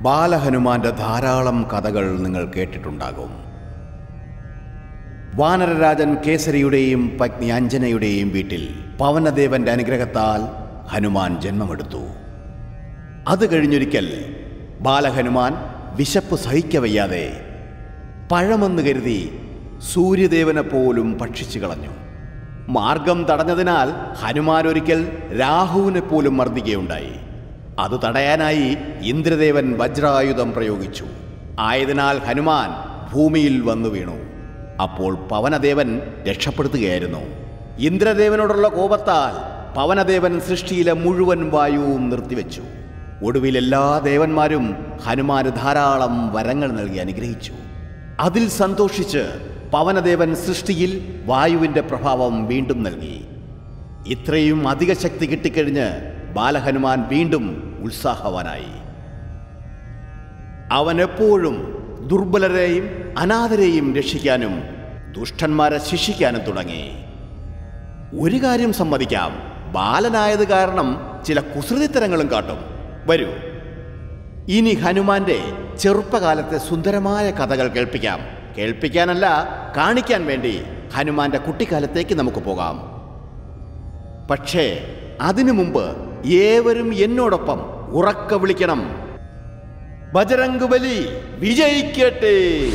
ബാലഹനുമാന്റെ ധാരാളം കഥകൾ നിങ്ങൾ കേട്ടിട്ടുണ്ടാകും വാനരരാജൻ കേസരിയുടെയും പത്നി അഞ്ജനയുടെയും വീട്ടിൽ പവനദേവന്റെ അനുഗ്രഹത്താൽ ഹനുമാൻ ജന്മമെടുത്തു അത് കഴിഞ്ഞൊരിക്കൽ ബാലഹനുമാൻ വിശപ്പ് സഹിക്കവയ്യാതെ പഴമെന്ന് കരുതി സൂര്യദേവനെ പോലും ഭക്ഷിച്ചു കളഞ്ഞു മാർഗം തടഞ്ഞതിനാൽ ഹനുമാൻ ഒരിക്കൽ രാഹുവിനെ പോലും മർദ്ദിക്കുകയുണ്ടായി അത് തടയാനായി ഇന്ദ്രദേവൻ വജ്രായുധം പ്രയോഗിച്ചു ആയതിനാൽ ഹനുമാൻ ഭൂമിയിൽ വന്നു വീണു അപ്പോൾ പവനദേവൻ രക്ഷപ്പെടുത്തുകയായിരുന്നു ഇന്ദ്രദേവനോടുള്ള കോപത്താൽ പവനദേവൻ സൃഷ്ടിയിലെ മുഴുവൻ വായുവും നിർത്തിവെച്ചു ഒടുവിൽ എല്ലാ ദേവന്മാരും ഹനുമാന് ധാരാളം വരങ്ങൾ നൽകി അനുഗ്രഹിച്ചു അതിൽ സന്തോഷിച്ച് പവനദേവൻ സൃഷ്ടിയിൽ വായുവിന്റെ പ്രഭാവം വീണ്ടും നൽകി ഇത്രയും അധിക ശക്തി കിട്ടിക്കഴിഞ്ഞ് ബാലഹനുമാൻ വീണ്ടും ഉത്സാഹവാനായി അവൻ എപ്പോഴും ദുർബലരെയും അനാഥരെയും രക്ഷിക്കാനും ദുഷ്ടന്മാരെ ശിക്ഷിക്കാനും തുടങ്ങി ഒരു കാര്യം സമ്മതിക്കാം ബാലനായത് കാരണം ചില കുസൃതിത്തരങ്ങളും കാട്ടും വരൂ ഇനി ഹനുമാന്റെ ചെറുപ്പകാലത്തെ സുന്ദരമായ കഥകൾ കേൾപ്പിക്കാം കേൾപ്പിക്കാനല്ല കാണിക്കാൻ വേണ്ടി ഹനുമാന്റെ കുട്ടിക്കാലത്തേക്ക് നമുക്ക് പോകാം പക്ഷേ അതിനു മുമ്പ് ഏവരും എന്നോടൊപ്പം ഉറക്ക വിളിക്കണം ബജരംഗ് ബലി വിജയിക്കട്ടെ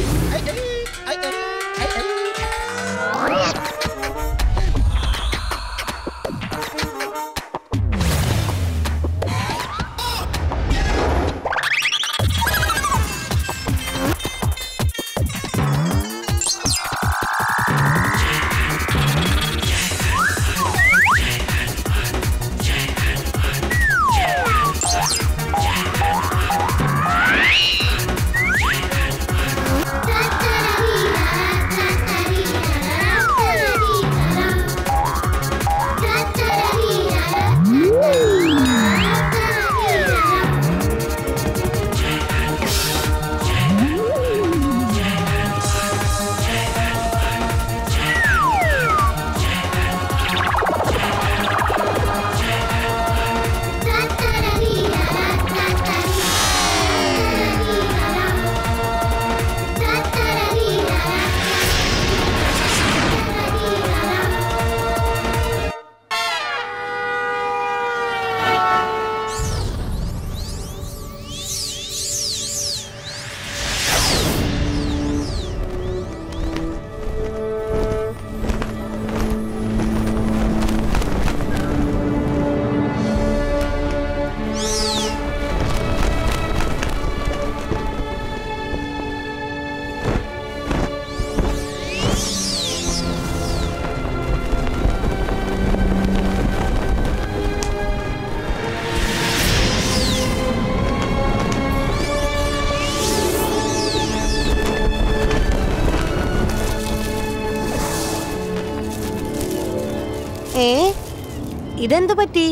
ഏ ഇതെന്തു പറ്റി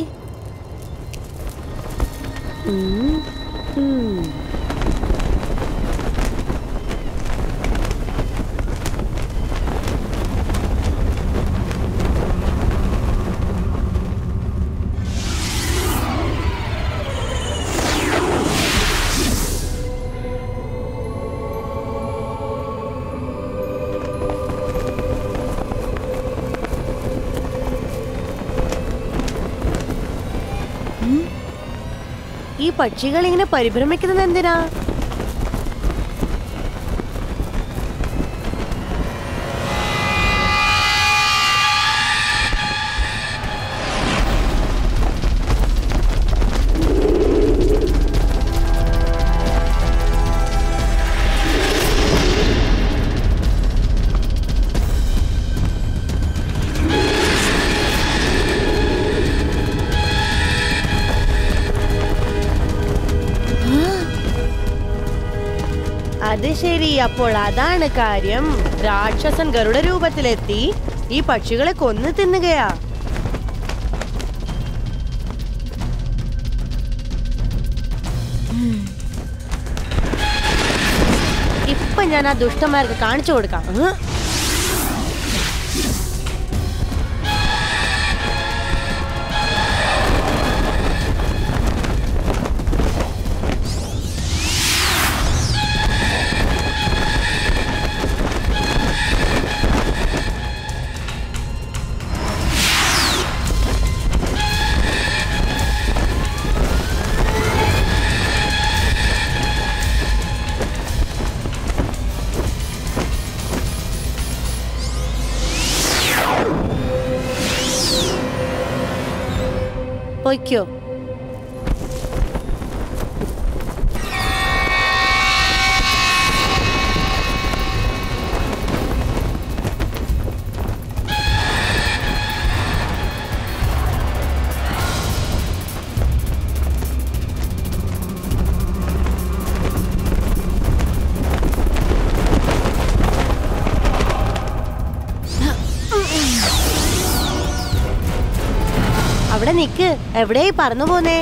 ഉം, ഉം. ഈ പക്ഷികൾ ഇങ്ങനെ പരിഭ്രമിക്കുന്നത് എന്തിനാ അത് ശരി അപ്പോൾ അതാണ് കാര്യം രാക്ഷസൻ ഗരുഡ രൂപത്തിലെത്തി ഈ പക്ഷികളെ കൊന്നു തിന്നുകയാ ഇപ്പൊ ഞാൻ ആ ദുഷ്ടന്മാർക്ക് കാണിച്ചു കൊടുക്കാം ഉം. പൊയ്ക്കോ അവിടെ നിക്ക് എവിടെയായി പറന്നു പോന്നേ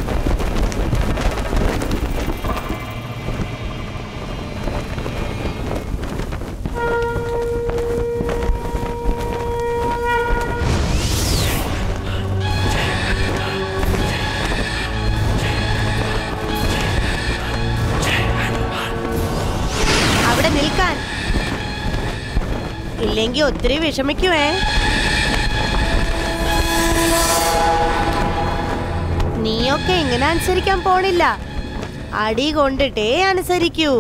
അവിടെ നിൽക്കാൻ ഇല്ലെങ്കി ഒത്തിരി വിഷമിക്കുവേ നീയൊക്കെ ഇങ്ങനെ അനുസരിക്കാൻ പോണില്ല അടി കൊണ്ടിട്ടേ അനുസരിക്കൂ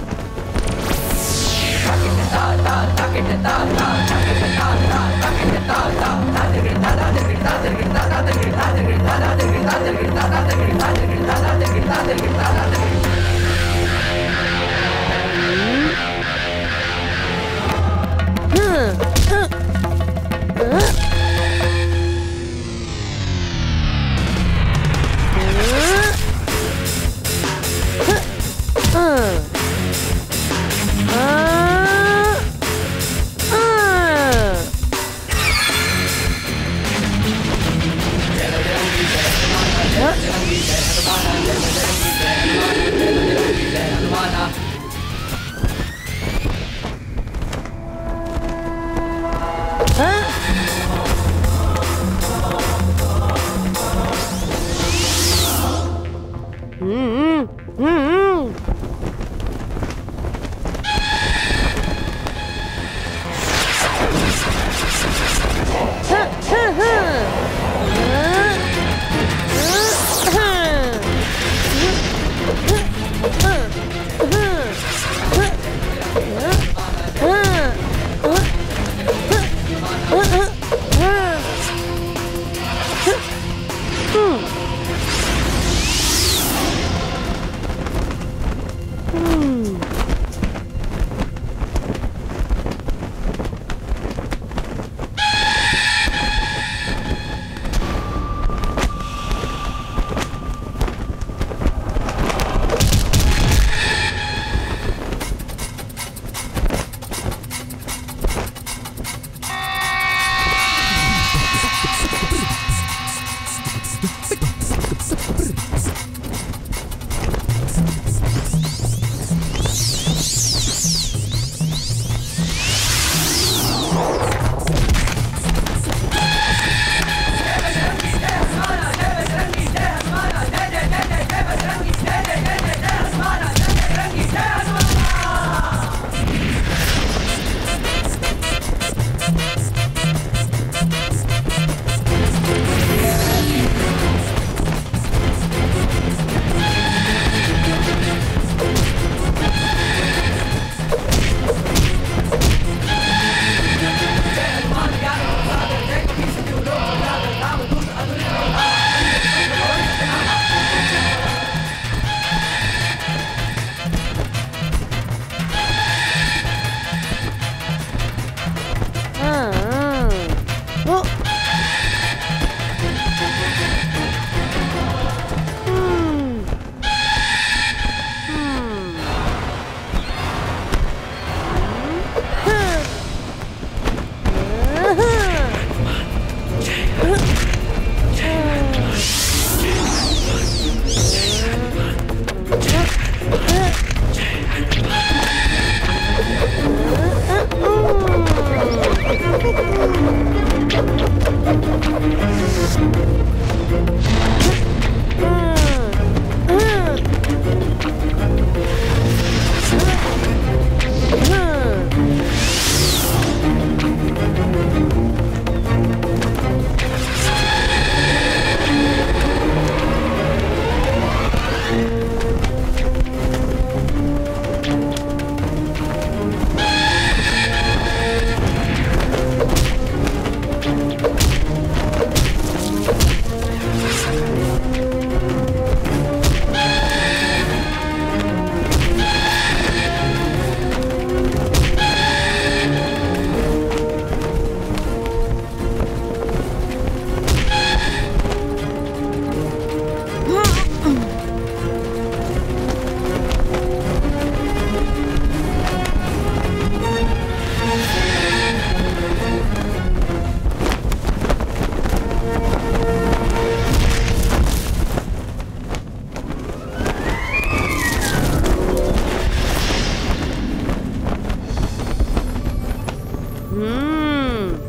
ഹും, ഹും, ഹും.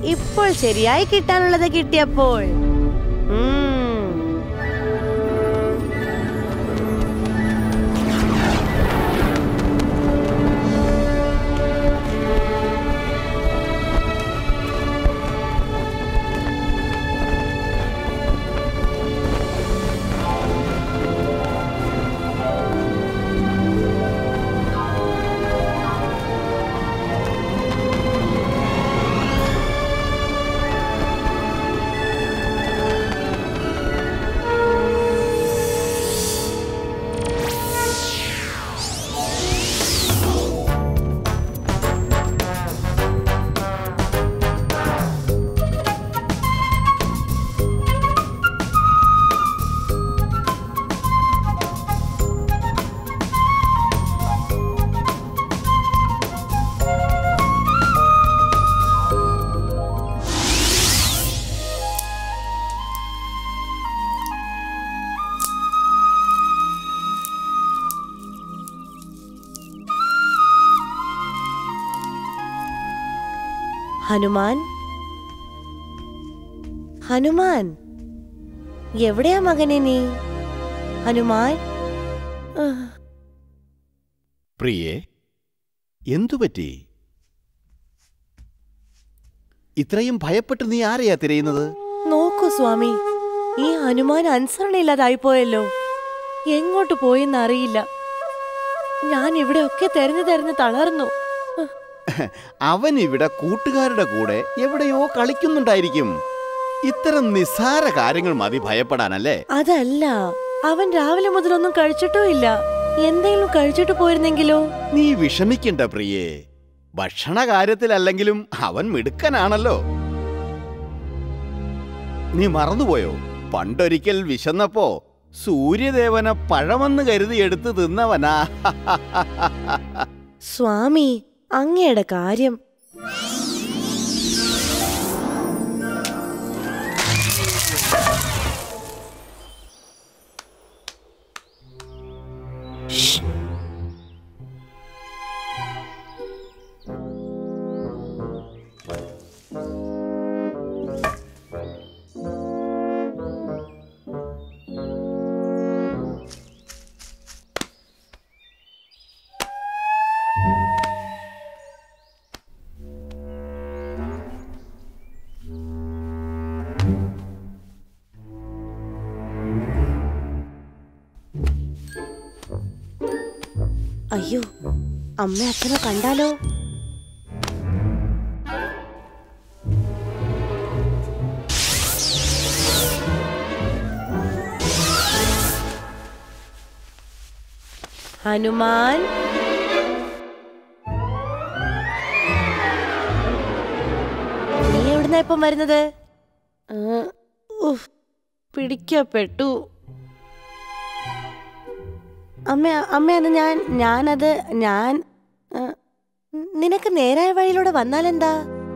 ഇപ്പോൾ ശരിയായി കിട്ടാനുള്ളത് കിട്ടിയപ്പോൾ ഉം. ഹനുമാൻ ഹനുമാൻ എവിടെയാ മകനെ നീ ഹനുമാൻ ആഹ്. പ്രിയേ എന്തുപറ്റി ഇത്രയും ഭയപ്പെട്ട് നീ ആരെയാ തിരയുന്നത് നോക്കൂ സ്വാമി ഈ ഹനുമാൻ അനുസരണയില്ലാതായി പോയല്ലോ എങ്ങോട്ട് പോയെന്ന് അറിയില്ല ഞാൻ ഇവിടെയൊക്കെ തെരഞ്ഞു തെരഞ്ഞു തളർന്നു അവൻ ഇവിടെ കൂട്ടുകാരുടെ കൂടെ എവിടെയോ കളിക്കുന്നുണ്ടായിരിക്കും ഇത്തരം നിസ്സാര കാര്യങ്ങൾ മതി ഭയപ്പെടാനല്ലേ അതല്ല അവൻ രാവിലെ മുതലൊന്നും കഴിച്ചിട്ടും ഇല്ല എന്തെങ്കിലും കഴിച്ചിട്ട് പോയിരുന്നെങ്കിലോ നീ വിഷമിക്കണ്ട പ്രിയേ ഭക്ഷണ കാര്യത്തിലല്ലെങ്കിലും അവൻ മിടുക്കനാണല്ലോ നീ മറന്നുപോയോ പണ്ടൊരിക്കൽ വിശന്നപ്പോ സൂര്യദേവനെ പഴമെന്ന് കരുതി എടുത്ത് തിന്നവനാ സ്വാമി അങ്ങയുടെ കാര്യം ഷ്. അയ്യോ അമ്മ അച്ഛനെ കണ്ടാലോ ഹനുമാൻ നീ എവിടുന്നാ ഇപ്പം വരുന്നത് ആ, ഉഫ്, പിടിക്കപ്പെട്ടു അമ്മ അമ്മ അത് ഞാൻ ഞാനത് ഞാൻ ആ, നിനക്ക് നേരായ വഴിയിലൂടെ വന്നാലെന്താ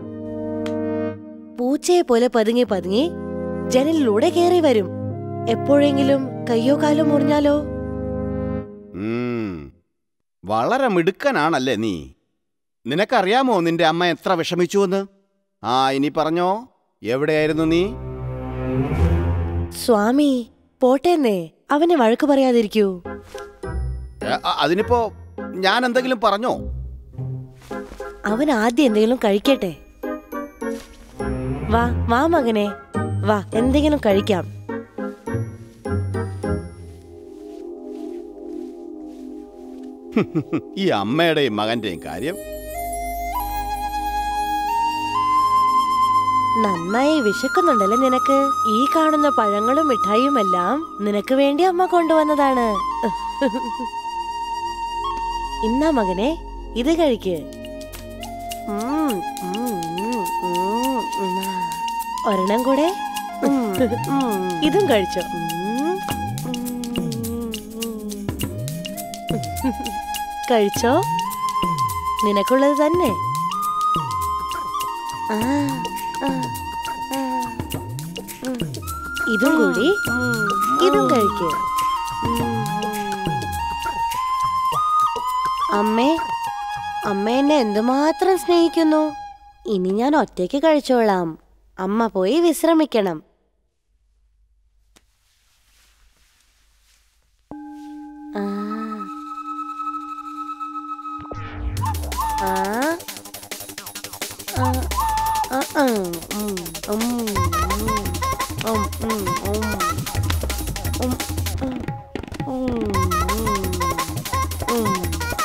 പൂച്ചയെ പോലെ പതുങ്ങി പതുങ്ങി ജനലിലൂടെ കയറി വരും എപ്പോഴെങ്കിലും കയ്യോ കാലോ മുറിഞ്ഞാലോ ഉം. വളരെ മിടുക്കനാണല്ലേ നീ നിനക്കറിയാമോ നിന്റെ അമ്മ എത്ര വിഷമിച്ചുവെന്ന് ആ ഇനി പറഞ്ഞോ എവിടെയായിരുന്നു നീ സ്വാമി പോട്ടേന്നേ അവനെ വഴക്ക് പറയാതിരിക്കൂ എ, അ- അതിനിപ്പോ ഞാൻ എന്തെങ്കിലും പറഞ്ഞോ അവൻ ആദ്യം എന്തെങ്കിലും കഴിക്കട്ടെ വാ വാ മകനെ വാ എന്തെങ്കിലും കഴിക്കാം ഈ അമ്മയുടെയും മകന്റെയും കാര്യം നന്നായി വിശക്കുന്നുണ്ടല്ലേ നിനക്ക് ഈ കാണുന്ന പഴങ്ങളും മിഠായിയും എല്ലാം നിനക്ക് വേണ്ടി അമ്മ കൊണ്ടുവന്നതാണ് ഇന്നാ മകനെ ഇത് കഴിക്ക് ഉം, ഉം, ഉം, ഉം, ഉം. ഒരെണ്ണം കൂടെ ഉം, ഉം. ഇതും കഴിച്ചോ ഉം, ഉം, ഉം. കഴിച്ചോ നിനക്കുള്ളത് തന്നെ ആ, ആ, ആ. ഉം. ഇതും കൂടി ഇതും കഴിക്ക് അമ്മേ അമ്മ എന്നെ എന്തുമാത്രം സ്നേഹിക്കുന്നു ഇനി ഞാൻ ഒറ്റയ്ക്ക് കഴിച്ചോളാം അമ്മ പോയി വിശ്രമിക്കണം ആ. ആ. ആ. ആ, ആ. ഉം, ഉം, ഉം. ഉം, ഉം, ഉം. ഉം, ഉം. ഉം, ഉം. ഉം.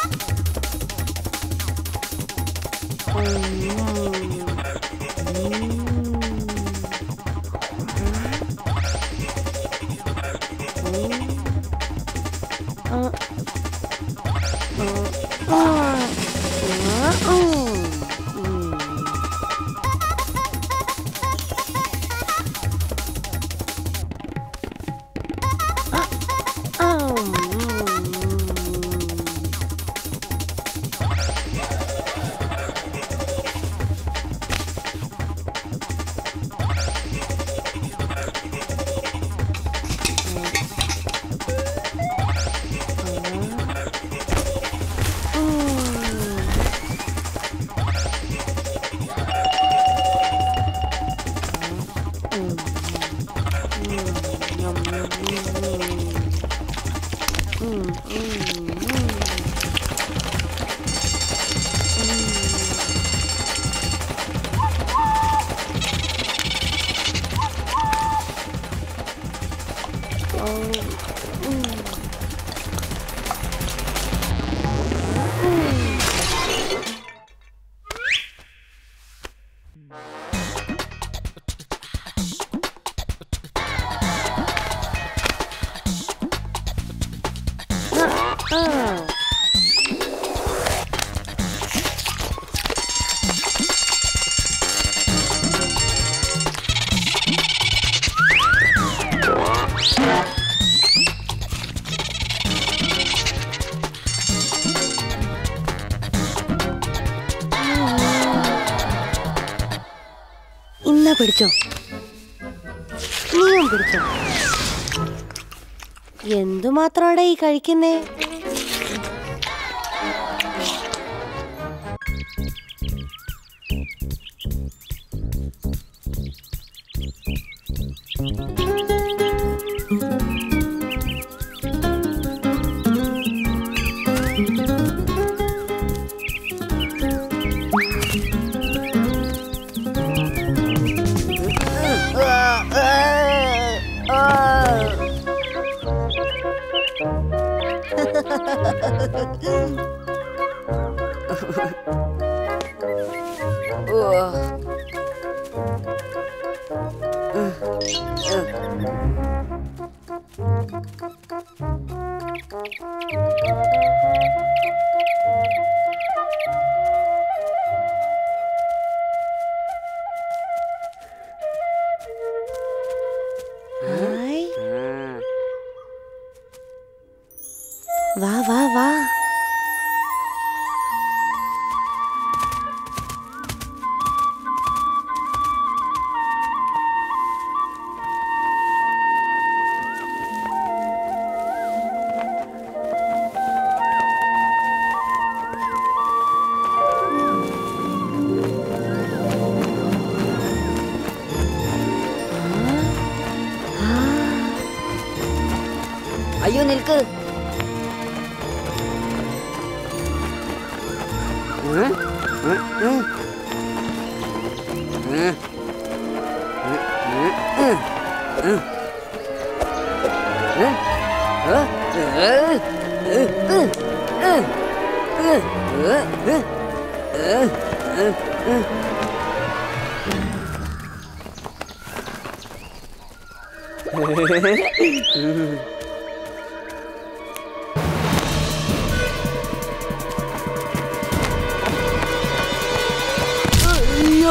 ഇന്ന പിടിച്ചോ നീയും പിടിച്ചോ എന്തുമാത്രാടെ ഈ കഴിക്കുന്നേ ഹായ് വാ വാ വാ അയ്യോ നിൽക്ക് ഉം, ഉം, ഉം. ഉം. ഉം, ഉം, ഉം. ഉം. ഉം. ഏ? ഏ? ഏ? ഏ? ഏ? ഏ? ഏ? ഏ? ഏ? ഏ? അയ്യോ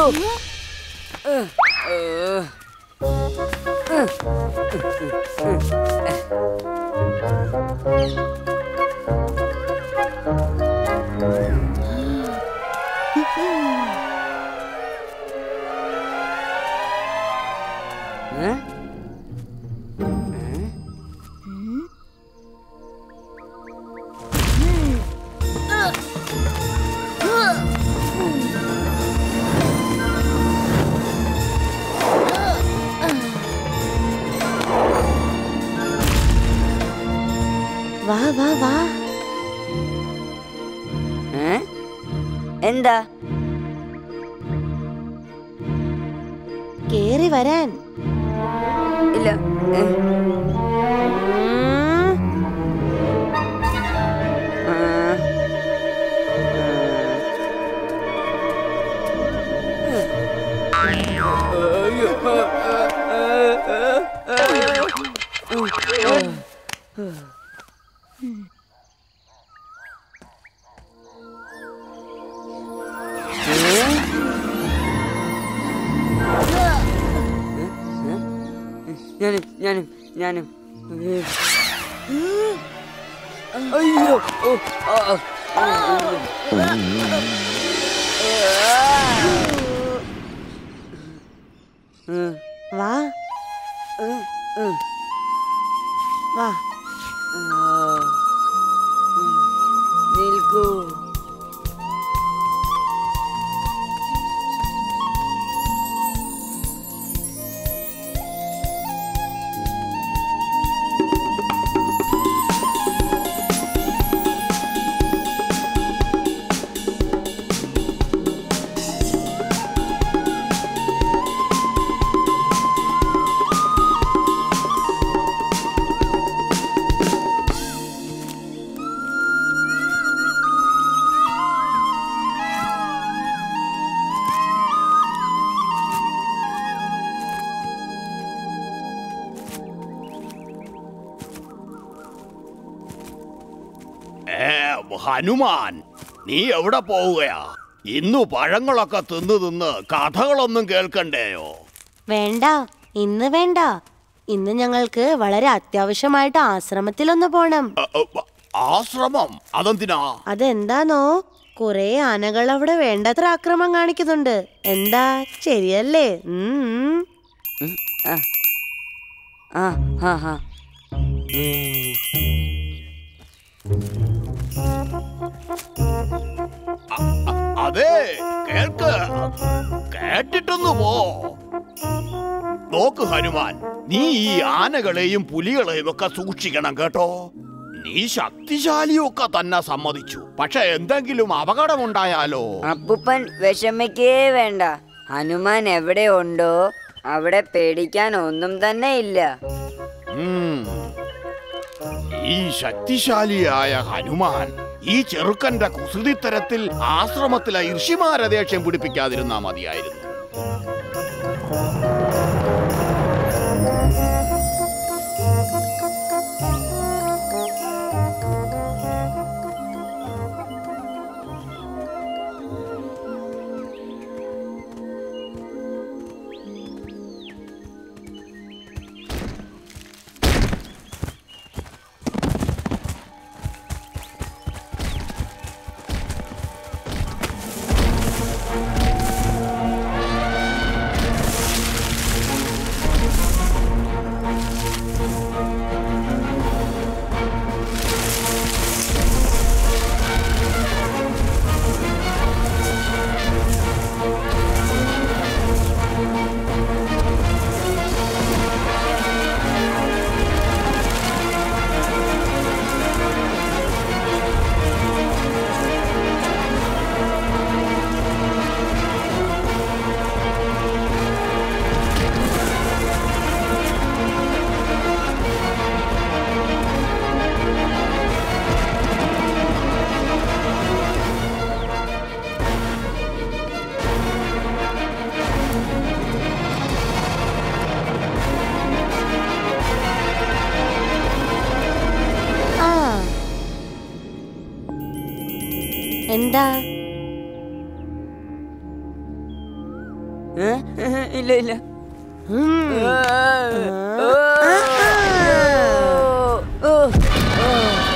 ഏ? എന്താ കേറി വരാൻ ഇല്ല ഏ, ഉം. ആ. ഞാനും ഞാനും ഞാനും അയ്യോ ഓ, ആ, ആ, ഉം, വാ ഉം, ഉം, വാ ആ, ഉം. നിൽക്കൂ ഏ ഹനുമാൻ നീ എവിടെ പോവുകയാ ഇന്നു പഴങ്ങളൊക്കെ തിന്ന് തിന്ന് കഥകളൊന്നും കേൾക്കണ്ടേയോ വേണ്ട ഇന്ന് വേണ്ട ഇന്ന് ഞങ്ങൾക്ക് വളരെ അത്യാവശ്യമായിട്ട് ആശ്രമത്തിലൊന്ന് പോണം അ, അ, ആശ്രമം അതെന്തിനാ അതെന്താന്നോ കുറെ ആനകൾ അവിടെ വേണ്ടത്ര ആക്രമം കാണിക്കുന്നുണ്ട് എന്താ ശരിയല്ലേ ഉം. ഉം, ആ ആ ആ ആ അതെ കേൾക്ക് കേട്ടിട്ടൊന്നു പോ നോക്ക് ഹനുമാൻ നീ ഈ ആനകളെയും പുലികളെയും ഒക്കെ സൂക്ഷിക്കണം കേട്ടോ നീ ശക്തിശാലിയൊക്കെ തന്നെ സമ്മതിച്ചു പക്ഷെ എന്തെങ്കിലും അപകടമുണ്ടായാലോ അപ്പുപ്പൻ വിഷമിക്കേ വേണ്ട ഹനുമാൻ എവിടെ ഉണ്ടോ അവിടെ പേടിക്കാൻ ഒന്നും തന്നെ ഇല്ല ഉം. ഈ ശക്തിശാലിയായ ഹനുമാൻ ഈ ചെറുക്കന്റെ കുസൃതിത്തരത്തിൽ ആശ്രമത്തിലെ ഋഷിമാരെ ദേഷ്യം പിടിപ്പിക്കാതിരുന്നാ മതിയായിരുന്നു ആ എന്താ ഏ? ഇല്ല ഇല്ല ഉം. ഓ, ഓ, ഓ.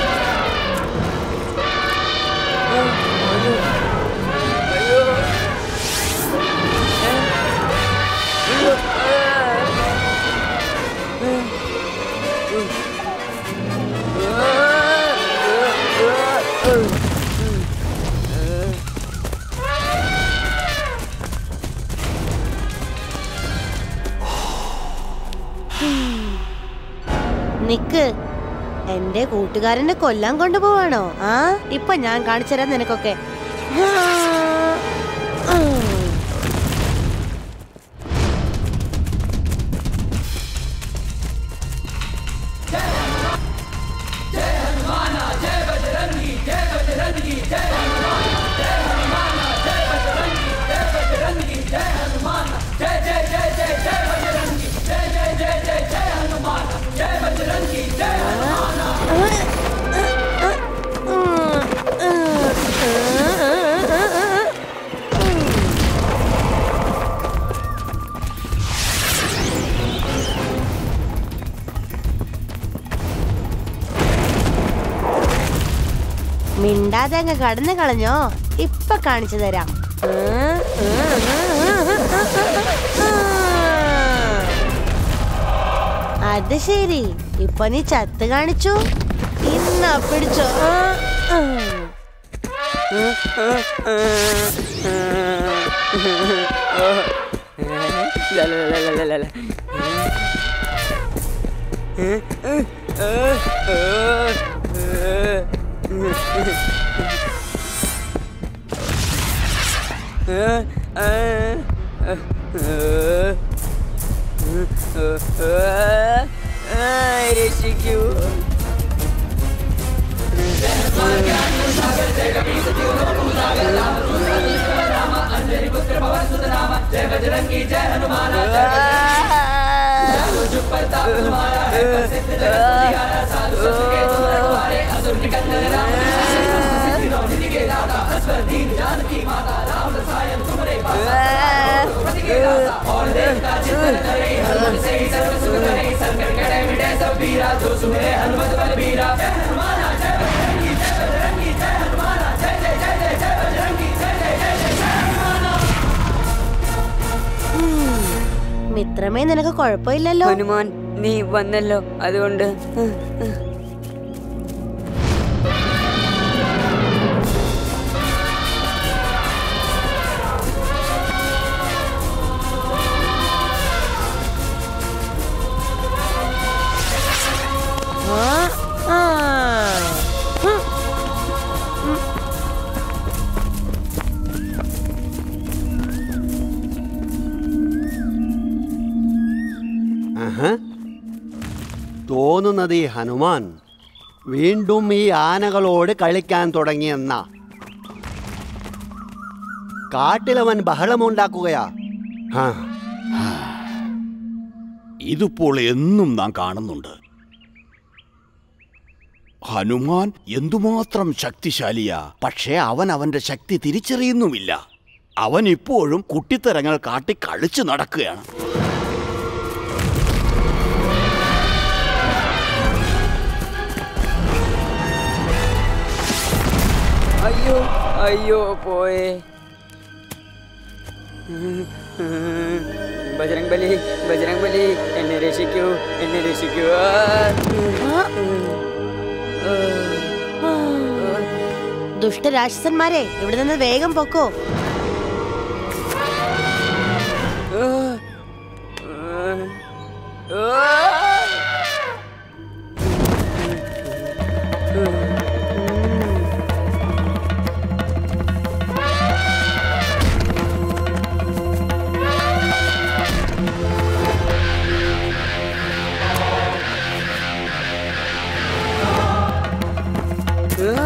നിക്ക് എന്റെ കൂട്ടുകാരനെ കൊല്ലാൻ കൊണ്ടുപോവാണോ ആ ഇപ്പൊ ഞാൻ കാണിച്ചുതരാം നിനക്കൊക്കെ ആ. മിണ്ടാതെ അങ്ങ് കടന്നു കളഞ്ഞോ ഇപ്പൊ കാണിച്ചു തരാം അത് ശരി ഇപ്പൊ നീ ചത്ത് കാണിച്ചു ഇന്ന പിടിച്ചോ ആ, ആ. രക്ഷിക്കൂ മിത്രമേ നിനക്ക് കുഴപ്പമില്ലല്ലോ ഹനുമാൻ നീ വന്നല്ലോ അതുകൊണ്ട് ആ, ആ. ഹും. ആഹാ. തോന്നുന്നത് ഈ ഹനുമാൻ വീണ്ടും ഈ ആനകളോട് കളിക്കാൻ തുടങ്ങിയെന്ന കാട്ടിലവൻ ബഹളമുണ്ടാക്കുകയാ ആ ഇതിപ്പോൾ എന്നും നാം കാണുന്നുണ്ട് ഹനുമാൻ എന്തുമാത്രം ശക്തിശാലിയാ പക്ഷേ അവൻ അവന്റെ ശക്തി തിരിച്ചറിയുന്നുമില്ല അവൻ ഇപ്പോഴും കുട്ടിത്തരങ്ങൾ കാട്ടി കളിച്ചു നടക്കുകയാണ് അയ്യോ അയ്യോ പോയേ ബജരംഗ് ബലി ബജരംഗ് ബലി എന്നെ രക്ഷിക്കൂ എന്നെ രക്ഷിക്കൂ ആ. ആ. ആ. ദുഷ്ടരാക്ഷസന്മാരെ ഇവിടെ നിന്ന് വേഗം പൊക്കോ ആ. ആ. ആ.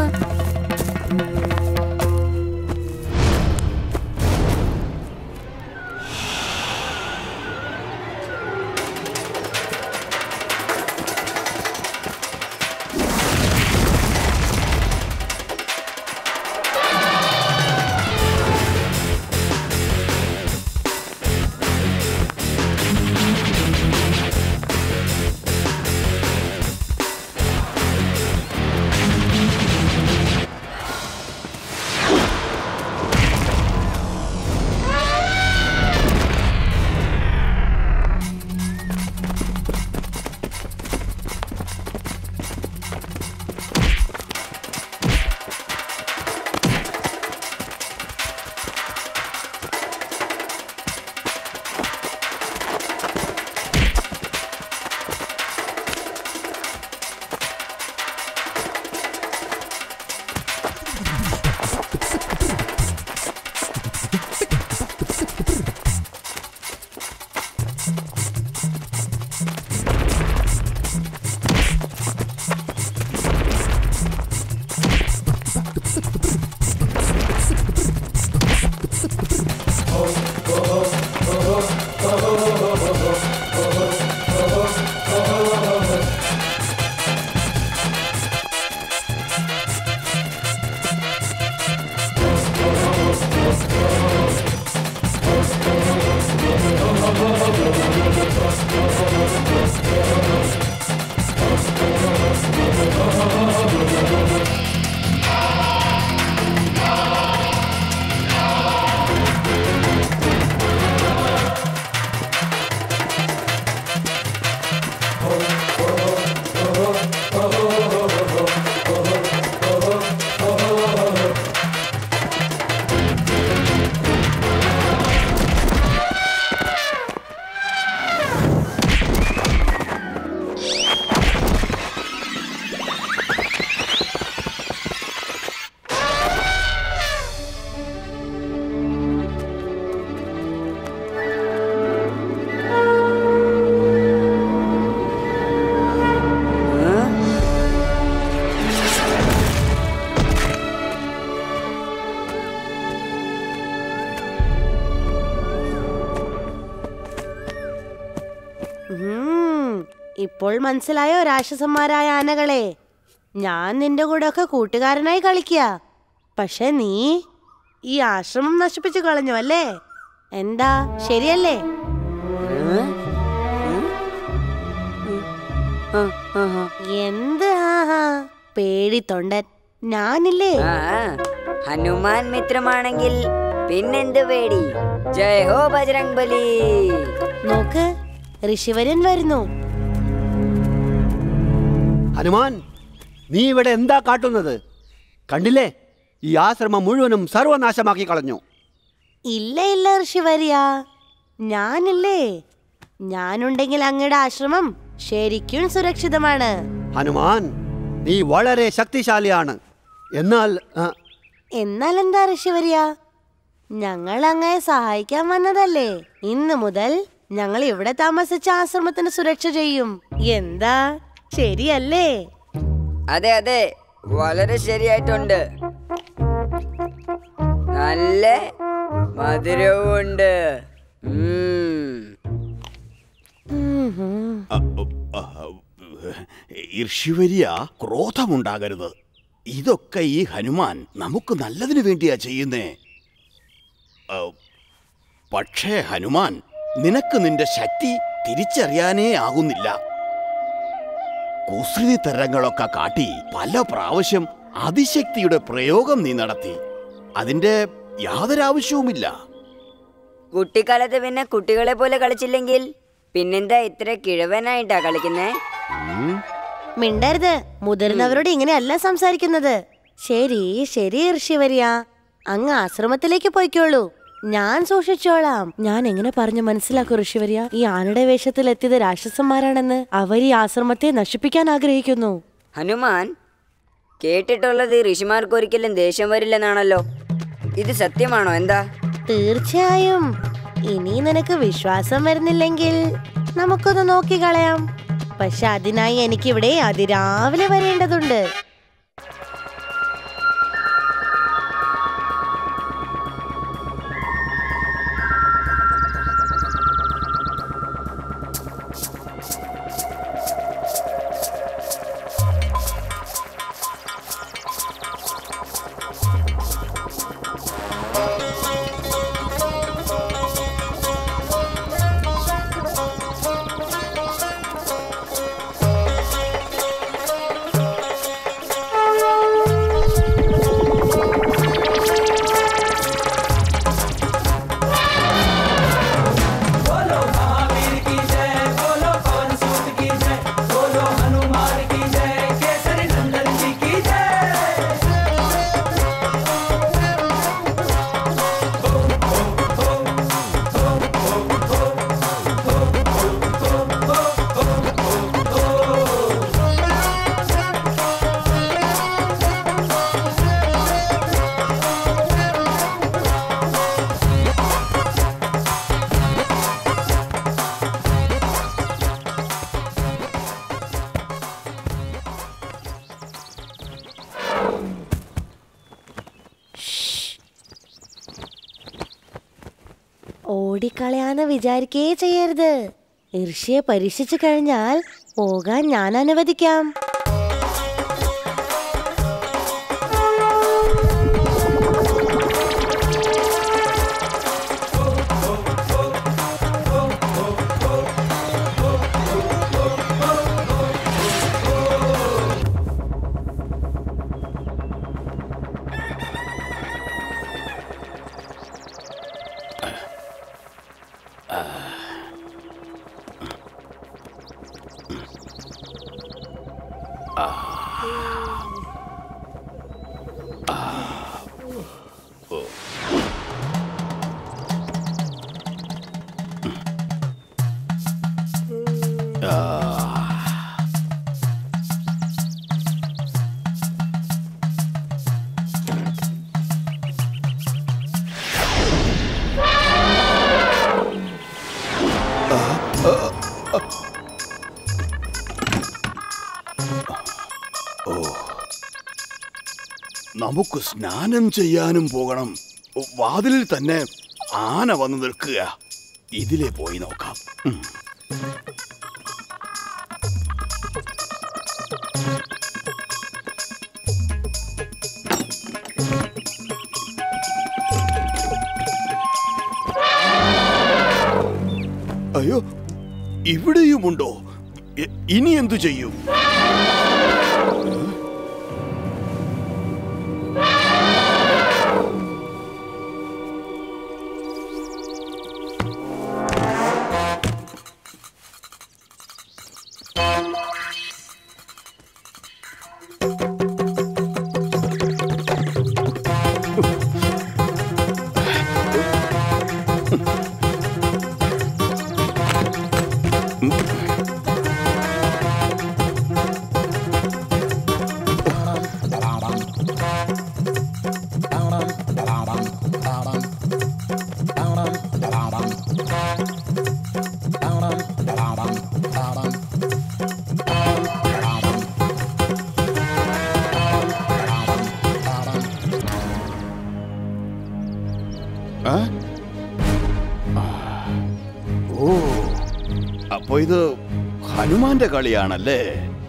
ഇപ്പോൾ മനസ്സിലായോ രാക്ഷസന്മാരായ ആനകളെ ഞാൻ നിന്റെ കൂടെ ഒക്കെ കൂട്ടുകാരനായി കളിക്കുക പക്ഷെ നീ ഈ ആശ്രമം നശിപ്പിച്ചു കളഞ്ഞു അല്ലേ എന്താ ശരിയല്ലേ എന്ത് ആഹാ പേടി തൊണ്ടൻ ഞാനില്ലേ ആ ഹനുമാൻ മിത്രമാണെങ്കിൽ പിന്നെന്ത് പേടി ജയ് ഹോ ബജരംഗ് ബലി നോക്ക് ഋഷിവരൻ വരുന്നു ഹനുമാൻ നീ ഇവിടെ എന്താ കാട്ടുന്നത് കണ്ടില്ലേ ഈ ആശ്രമം മുഴുവനും സർവനാശമാക്കി കളഞ്ഞു ഇല്ല ഇല്ല ഋഷിവര്യ ഞാനില്ലേ ഞാനുണ്ടെങ്കിൽ അങ്ങയുടെ ആശ്രമം ശരിക്കും സുരക്ഷിതമാണ് ഹനുമാൻ നീ വളരെ ശക്തിശാലിയാണ് എന്നാൽ ആ, എന്നാൽ എന്താ ഋഷിവര്യ ഞങ്ങൾ അങ്ങയെ സഹായിക്കാൻ വന്നതല്ലേ ഇന്ന് മുതൽ ഞങ്ങൾ ഇവിടെ താമസിച്ച ആശ്രമത്തിന് സുരക്ഷ ചെയ്യും എന്താ ശരിയല്ലേ അതെ അതെ വളരെ ശരിയായിട്ടുണ്ട് നല്ല മധുരവുമുണ്ട് ഉം. ഉം ഹും. ഋഷിവര്യ ക്രോധമുണ്ടാകരുത് ഇതൊക്കെ ഈ ഹനുമാൻ നമുക്ക് നല്ലതിനു വേണ്ടിയാ ചെയ്യുന്നേ ആ, പക്ഷേ ഹനുമാൻ നിനക്ക് നിന്റെ ശക്തി തിരിച്ചറിയാനേ ആകുന്നില്ല കുസൃതി തരങ്ങളൊക്കെ കാട്ടി പല പ്രാവശ്യം അതിശക്തിയുടെ പ്രയോഗം നീ നടത്തി അതിന്റെ യാതൊരാവശ്യവുമില്ല കുട്ടിക്കാലത്ത് പിന്നെ കുട്ടികളെ പോലെ കളിച്ചില്ലെങ്കിൽ പിന്നെന്താ ഇത്ര കിഴവനായിട്ടാ കളിക്കുന്നേ മിണ്ടരുത് മുതിർന്നവരോട് ഇങ്ങനെയല്ല സംസാരിക്കുന്നത് ശരി ശരി ഋഷിവര്യ അങ്ങ് ആശ്രമത്തിലേക്ക് പോയിക്കോളൂ ഞാൻ സൂക്ഷിച്ചോളാം ഞാൻ എങ്ങനെ പറഞ്ഞു മനസ്സിലാക്കൂ ഋഷിവര്യ ഈ ആനയുടെ വേഷത്തിൽ എത്തിയത് രാക്ഷസന്മാരാണെന്ന് അവർ ഈ ആശ്രമത്തെ നശിപ്പിക്കാൻ ആഗ്രഹിക്കുന്നു ഹനുമാൻ കേട്ടിട്ടുള്ളത് ഈ ഋഷിമാർക്ക് ഒരിക്കലും ദേഷ്യം വരില്ലെന്നാണല്ലോ ഇത് സത്യമാണോ എന്താ തീർച്ചയായും ഇനി നിനക്ക് വിശ്വാസം വരുന്നില്ലെങ്കിൽ നമുക്കൊന്ന് നോക്കിക്കളയാം പക്ഷെ അതിനായി എനിക്കിവിടെ അതിരാവിലെ വരേണ്ടതുണ്ട് ഓടിക്കളയാന്ന് വിചാരിക്കേ ചെയ്യരുത് ഋഷിയെ പരീക്ഷിച്ചു കഴിഞ്ഞാൽ പോകാൻ ഞാൻ അനുവദിക്കാം നമുക്ക് സ്നാനം ചെയ്യാനും പോകണം വാതിലിൽ തന്നെ ആന വന്ന് നിൽക്കുക ഇതിലെ പോയി നോക്കാം ഉം. അയ്യോ ഇവിടെയുമുണ്ടോ ഇ- ഇനി എന്തു ചെയ്യും ആ? ഓ അപ്പൊ ഇത് ഹനുമാന്റെ കളിയാണല്ലേ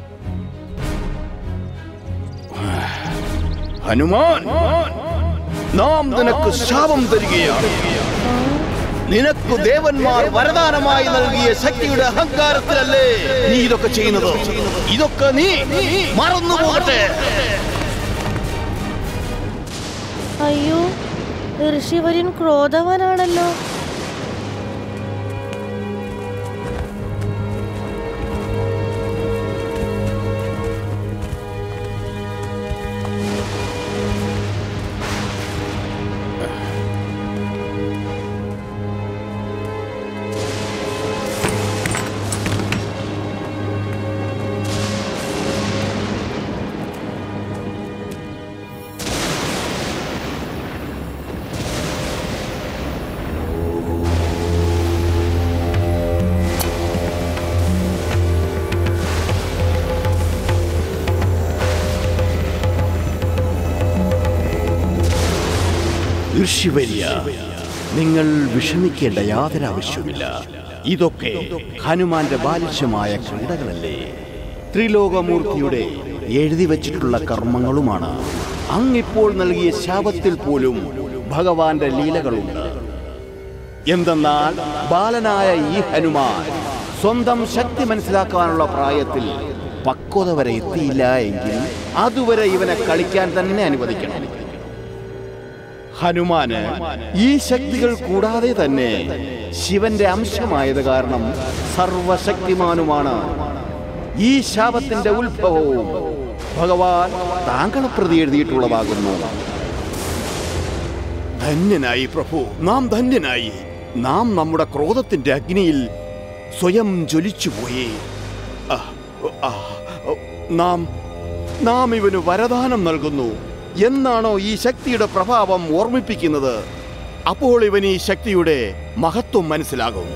ഹനുമാൻ നാം നിനക്ക് ശാപം തരികയാണ് നിനക്ക് ദേവന്മാർ വരദാനമായി നൽകിയ ശക്തിയുടെ അഹങ്കാരത്തിലല്ലേ നീ ഇതൊക്കെ ചെയ്യുന്നത് ഇതൊക്കെ നീ മറന്നു പോകട്ടെ അയ്യോ ഋഷിവര്യൻ ക്രോധവാനാണല്ലോ ഋഷിവര്യ നിങ്ങൾ വിഷമിക്കേണ്ട യാതൊരു ആവശ്യമില്ല ഇതൊക്കെ ഹനുമാന്റെ ബാലിശ്യമായ ക്രീഡകളല്ലേ ത്രിലോകമൂർത്തിയുടെ എഴുതി വച്ചിട്ടുള്ള കർമ്മങ്ങളുമാണ് അങ്ങിപ്പോൾ നൽകിയ ശാപത്തിൽ പോലും ഭഗവാന്റെ ലീലകളുണ്ട് എന്തെന്നാൽ ബാലനായ ഈ ഹനുമാൻ സ്വന്തം ശക്തി മനസ്സിലാക്കാനുള്ള പ്രായത്തിൽ പക്വത വരെ എത്തിയില്ല എങ്കിൽ അതുവരെ ഇവനെ കളിക്കാൻ തന്നെ അനുവദിക്കണം ഹനുമാന് ഈ ശക്തികൾ കൂടാതെ തന്നെ ശിവന്റെ അംശമായത് കാരണം സർവശക്തിമാനുമാണ് ഈ ശാപത്തിന്റെ ഉത്ഭവവും ഭഗവാൻ താങ്കളെ പ്രതി എഴുതിയിട്ടുള്ളതാകുന്നു ധന്യനായി പ്രഭു നാം ധന്യനായി നാം നമ്മുടെ ക്രോധത്തിന്റെ അഗ്നിയിൽ സ്വയം ജ്വലിച്ചുപോയി ആ, ആ, നാം നാം ഇവന് വരദാനം നൽകുന്നു എന്നാണോ ഈ ശക്തിയുടെ പ്രഭാവം ഓർമ്മിപ്പിക്കുന്നത് അപ്പോൾ ഇവൻ ഈ ശക്തിയുടെ മഹത്വം മനസ്സിലാകും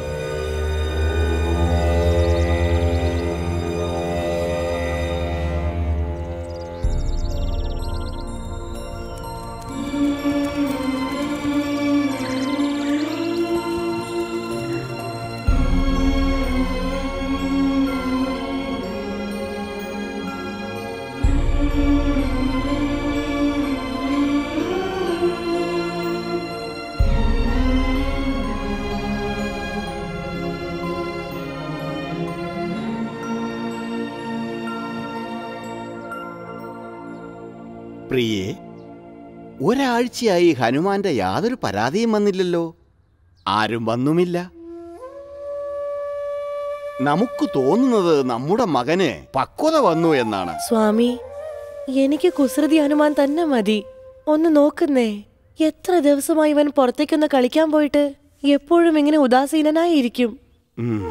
പ്രിയേ ഒരാഴ്ചയായി ഹനുമാന്റെ യാതൊരു പരാതിയും വന്നില്ലല്ലോ ആരും വന്നുമില്ല നമുക്ക് തോന്നുന്നത് നമ്മുടെ മകന് പക്വത വന്നു എന്നാണ് സ്വാമി എനിക്ക് കുസൃതി ഹനുമാൻ തന്നെ മതി ഒന്ന് നോക്കുന്നേ എത്ര ദിവസമായി ഇവൻ പുറത്തേക്കൊന്ന് കളിക്കാൻ പോയിട്ട് എപ്പോഴും ഇങ്ങനെ ഉദാസീനനായിരിക്കും ഉം.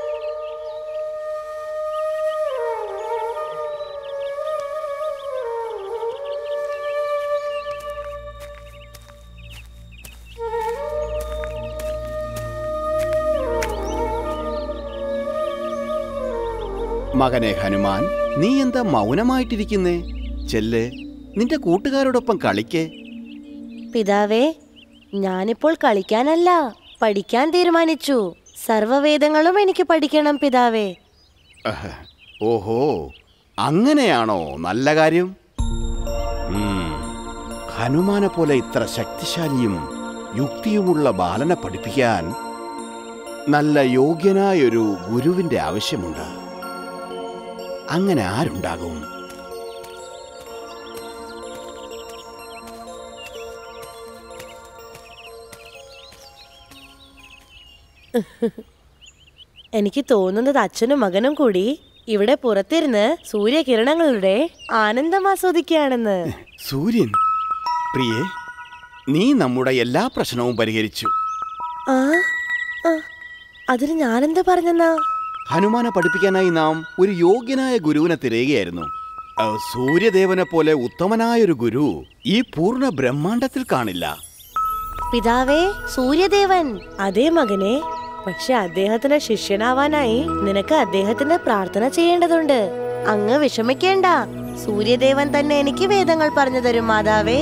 മകനെ ഹനുമാൻ നീ എന്താ മൗനമായിട്ടിരിക്കുന്നേ ചെല്ല് നിന്റെ കൂട്ടുകാരോടൊപ്പം കളിക്കേ പിതാവേ ഞാനിപ്പോൾ കളിക്കാനല്ല പഠിക്കാൻ തീരുമാനിച്ചു സർവവേദങ്ങളും എനിക്ക് പഠിക്കണം പിതാവേ അഹ്. ഓഹോ അങ്ങനെയാണോ നല്ല കാര്യം ഉം. ഹനുമാനെ പോലെ ഇത്ര ശക്തിശാലിയും യുക്തിയുമുള്ള ബാലനെ പഠിപ്പിക്കാൻ നല്ല യോഗ്യനായൊരു ഗുരുവിന്റെ ആവശ്യമുണ്ട് അങ്ങനെ ആരുണ്ടാകും എനിക്ക് തോന്നുന്നത് അച്ഛനും മകനും കൂടി ഇവിടെ പുറത്തിരുന്ന് സൂര്യകിരണങ്ങളുടെ ആനന്ദം ആസ്വദിക്കുകയാണെന്ന് സൂര്യൻ പ്രിയേ നീ നമ്മുടെ എല്ലാ പ്രശ്നവും പരിഹരിച്ചു ആ ആ, അതിന് ഞാനെന്താ പറഞ്ഞെന്നാ ഹനുമാനെ പഠിപ്പിക്കാനായി നാം ഒരു യോഗ്യനായ ഗുരുവിനെ തിരയുകയായിരുന്നു ആ, സൂര്യദേവനെ പോലെ ഉത്തമനായൊരു ഗുരു ഈ പൂർണ്ണ ബ്രഹ്മാണ്ടത്തിൽ കാണില്ല പിതാവേ സൂര്യദേവൻ അതേ മകനെ പക്ഷെ അദ്ദേഹത്തിന്റെ ശിഷ്യനാവാനായി നിനക്ക് അദ്ദേഹത്തിന്റെ പ്രാർത്ഥന ചെയ്യേണ്ടതുണ്ട് അങ്ങ് വിഷമിക്കേണ്ട സൂര്യദേവൻ തന്നെ എനിക്ക് വേദങ്ങൾ പറഞ്ഞു തരും മാതാവേ